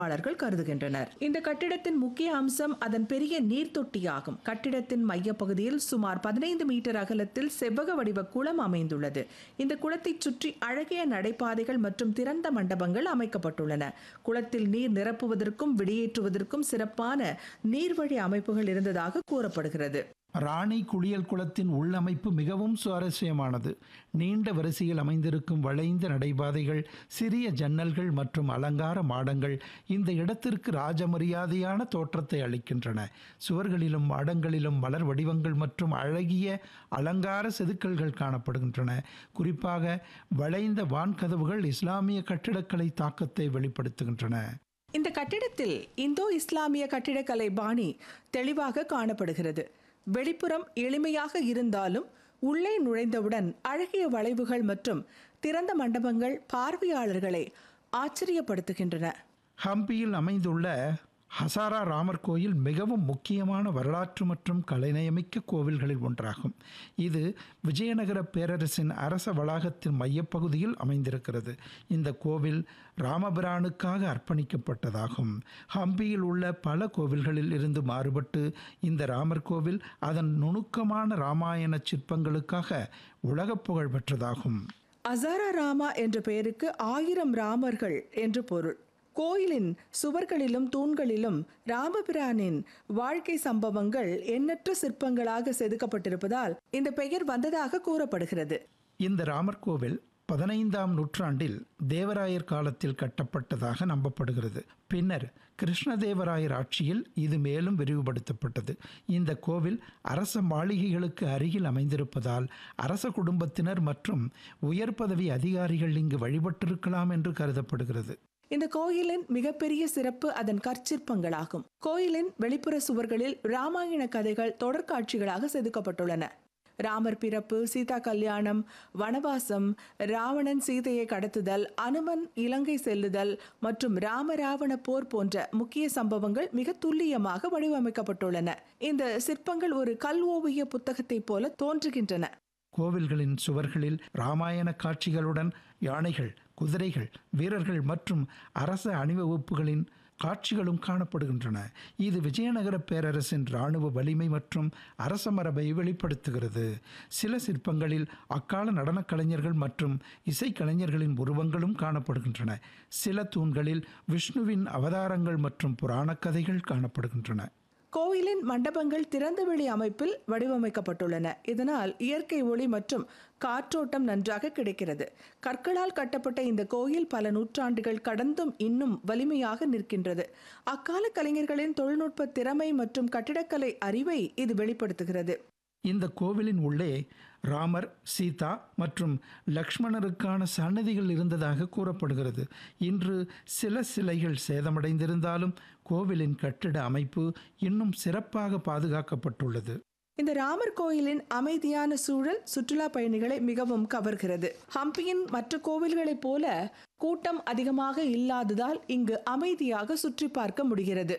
ஆய்வாளர்கள் கருதுகின்றனர் இந்த கட்டிடத்தின் முக்கிய அம்சம் அதன் பெரிய நீர்த்தொட்டியாகும் கட்டிடத்தின் மையப்பகுதியில் சுமார் பதினைந்து மீட்டர் அகலத்தில் செவ்வக வடிவ குளம் அமைந்துள்ளது இந்த குளத்தைச் சுற்றி அழகிய நடைபாதைகள் மற்றும் திறந்த மண்டபங்கள் அமைக்கப்பட்டுள்ளன குளத்தில் நீர் நிரப்புவதற்கும் வெளியேற்றுவதற்கும் சிறப்பான நீர்வழி அமைப்புகள் இருந்ததாக கூறப்படுகிறது ராணி குளியல் குளத்தின் உள்ளமைப்பு மிகவும் சுவாரஸ்யமானது நீண்ட வரிசையில் அமைந்திருக்கும் வளைந்த நடைபாதைகள் சிறிய ஜன்னல்கள் மற்றும் அலங்கார மாடங்கள் இந்த இடத்திற்கு ராஜமரியாதையான தோற்றத்தை அளிக்கின்றன சுவர்களிலும் மாடங்களிலும் மலர் வடிவங்கள் மற்றும் அழகிய அலங்கார செதுக்கல்கள் காணப்படுகின்றன குறிப்பாக வளைந்த வான்கதவுகள் இஸ்லாமிய கட்டிடக்கலை தாக்கத்தை வெளிப்படுத்துகின்றன இந்த கட்டிடத்தில் இந்தோ இஸ்லாமிய கட்டிடக்கலை பாணி தெளிவாக காணப்படுகிறது வெளிப்புறம் எளிமையாக இருந்தாலும் உள்ளே நுழைந்தவுடன் அழகிய வளைவுகள் மற்றும் திறந்த மண்டபங்கள் பார்வையாளர்களை ஆச்சரியப்படுத்துகின்றன ஹம்பியில் அமைந்துள்ள ஹசாரா ராமர் கோயில் மிகவும் முக்கியமான வரலாற்று மற்றும் கலைநயமிக்க கோவில்களில் ஒன்றாகும் இது விஜயநகர பேரரசின் அரச வளாகத்தின் மையப்பகுதியில் அமைந்திருக்கிறது இந்த கோவில் ராமபிரானுக்காக அர்ப்பணிக்கப்பட்டதாகும் ஹம்பியில் உள்ள பல கோவில்களில் இருந்து மாறுபட்டு இந்த ராமர் கோவில் அதன் நுணுக்கமான ராமாயண சிற்பங்களுக்காக உலகப் புகழ் பெற்றதாகும் அசாரா ராமா என்ற பெயருக்கு ஆயிரம் ராமர்கள் என்று பொருள் கோயிலின் சுவர்களிலும் தூண்களிலும் ராமபிரானின் வாழ்க்கை சம்பவங்கள் எண்ணற்ற சிற்பங்களாக செதுக்கப்பட்டிருப்பதால் இந்த பெயர் வந்ததாக கூறப்படுகிறது இந்த ராமர் கோவில் பதினைந்தாம் நூற்றாண்டில் தேவராயர் காலத்தில் கட்டப்பட்டதாக நம்பப்படுகிறது பின்னர் கிருஷ்ணதேவராயர் ஆட்சியில் இது மேலும் விரிவுபடுத்தப்பட்டது இந்த கோவில் அரச மாளிகைகளுக்கு அருகில் அமைந்திருப்பதால் அரச குடும்பத்தினர் மற்றும் உயர் பதவி அதிகாரிகள் இங்கு வழிபட்டிருக்கலாம் என்று கருதப்படுகிறது இந்த கோயிலின் மிகப்பெரிய சிறப்பு அதன் கற்சிற்பங்களாகும் கோயிலின் வெளிப்புற சுவர்களில் ராமாயண கதைகள் தொடர்காட்சிகளாக செதுக்கப்பட்டுள்ளன ராமர் பிறப்பு சீதா கல்யாணம் வனவாசம் ராவணன் சீதையை கடத்துதல் அனுமன் இலங்கை செல்லுதல் மற்றும் ராமராவண போர் போன்ற முக்கிய சம்பவங்கள் மிக துல்லியமாக வடிவமைக்கப்பட்டுள்ளன இந்த சிற்பங்கள் ஒரு கல் ஓவிய புத்தகத்தைப் போல தோன்றுகின்றன கோவில்களின் சுவர்களில் ராமாயண காட்சிகளுடன் யானைகள் குதிரைகள் வீரர்கள் மற்றும் அரச அணிவகுப்புகளின் காட்சிகளும் காணப்படுகின்றன இது விஜயநகர பேரரசின் இராணுவ வலிமை மற்றும் அரச மரபை வெளிப்படுத்துகிறது சில சிற்பங்களில் அக்கால நடனக் கலைஞர்கள் மற்றும் இசைக்கலைஞர்களின் உருவங்களும் காணப்படுகின்றன சில தூண்களில் விஷ்ணுவின் அவதாரங்கள் மற்றும் புராணக் கதைகள் காணப்படுகின்றன கோயிலின் மண்டபங்கள் திறந்தவெளி அமைப்பில் வடிவமைக்கப்பட்டுள்ளன இதனால் இயற்கை ஒளி மற்றும் காற்றோட்டம் நன்றாக கிடைக்கிறது கற்களால் கட்டப்பட்ட இந்த கோயில் பல நூற்றாண்டுகள் கடந்தும் இன்னும் வலிமையாக நிற்கின்றது அக்கால கலைஞர்களின் தொழில்நுட்ப திறமை மற்றும் கட்டிடக்கலை அறிவை இது வெளிப்படுத்துகிறது இந்த கோவிலின் உள்ளே ராமர் சீதா மற்றும் லக்ஷ்மணருக்கான சன்னதிகள் இருந்ததாக கூறப்படுகிறது இன்று சில சிலைகள் சேதமடைந்திருந்தாலும் கோவிலின் கட்டிட அமைப்பு இன்னும் சிறப்பாக பாதுகாக்கப்பட்டுள்ளது இந்த ராமர் கோயிலின் அமைதியான சூழல் சுற்றுலா பயணிகளை மிகவும் கவர்கிறது ஹம்பியின் மற்ற கோவில்களைப் போல கூட்டம் அதிகமாக இல்லாததால் இங்கு அமைதியாக சுற்றி பார்க்க முடிகிறது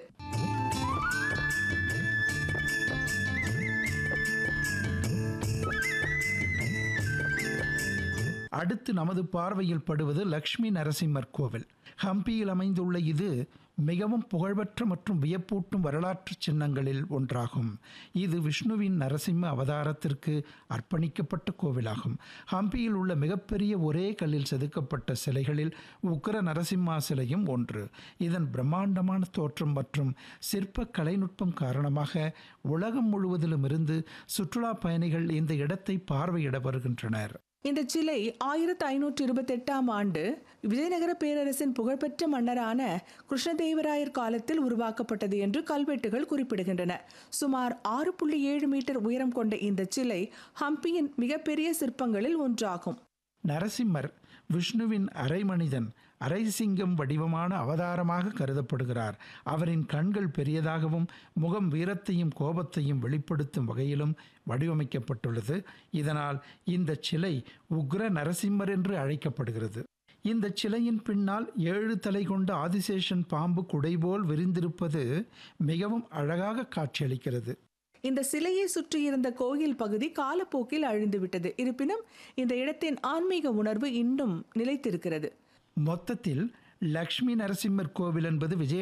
அடுத்து நமது பார்வையில் படுவது லக்ஷ்மி நரசிம்மர் கோவில் ஹம்பியில் அமைந்துள்ள இது மிகவும் புகழ்பெற்ற மற்றும் வியப்பூட்டும் வரலாற்று சின்னங்களில் ஒன்றாகும் இது விஷ்ணுவின் நரசிம்ம அவதாரத்திற்கு அர்ப்பணிக்கப்பட்ட கோவிலாகும் ஹம்பியில் உள்ள மிகப்பெரிய ஒரே கல்லில் செதுக்கப்பட்ட சிலைகளில் உக்கர நரசிம்மா சிலையும் ஒன்று இதன் பிரம்மாண்டமான தோற்றம் மற்றும் சிற்ப கலைநுட்பம் காரணமாக உலகம் முழுவதிலும் இருந்து சுற்றுலா பயணிகள் இந்த இடத்தை பார்வையிட வருகின்றனர் இந்த சிலை ஆயிரத்தி ஐநூற்றி இருபத்தி எட்டாம் ஆண்டு விஜயநகர பேரரசின் புகழ்பெற்ற மன்னரான கிருஷ்ணதேவராயர் காலத்தில் உருவாக்கப்பட்டது என்று கல்வெட்டுகள் குறிப்பிடுகின்றன சுமார் ஆறு புள்ளி ஏழு மீட்டர் உயரம் கொண்ட இந்த சிலை ஹம்பியின் மிகப்பெரிய சிற்பங்களில் ஒன்றாகும் நரசிம்மர் விஷ்ணுவின் அரைமனிதன் அரைசிங்கம் வடிவமான அவதாரமாக கருதப்படுகிறார் அவரின் கண்கள் பெரியதாகவும் முகம் வீரத்தையும் கோபத்தையும் வெளிப்படுத்தும் வகையிலும் வடிவமைக்கப்பட்டுள்ளது இதனால் இந்த சிலை உக்ர நரசிம்மர் என்று அழைக்கப்படுகிறது இந்த சிலையின் பின்னால் ஏழு தலை கொண்ட ஆதிசேஷன் பாம்பு குடைபோல் விரிந்திருப்பது மிகவும் அழகாக காட்சியளிக்கிறது இந்த சிலையை சுற்றியிருந்த கோயில் பகுதி காலப்போக்கில் அழிந்துவிட்டது இருப்பினும் இந்த இடத்தின் ஆன்மீக உணர்வு இன்னும் நிலைத்திருக்கிறது மொத்தத்தில் லக்ஷ்மி நரசிம்மர் கோவில் என்பது விஜய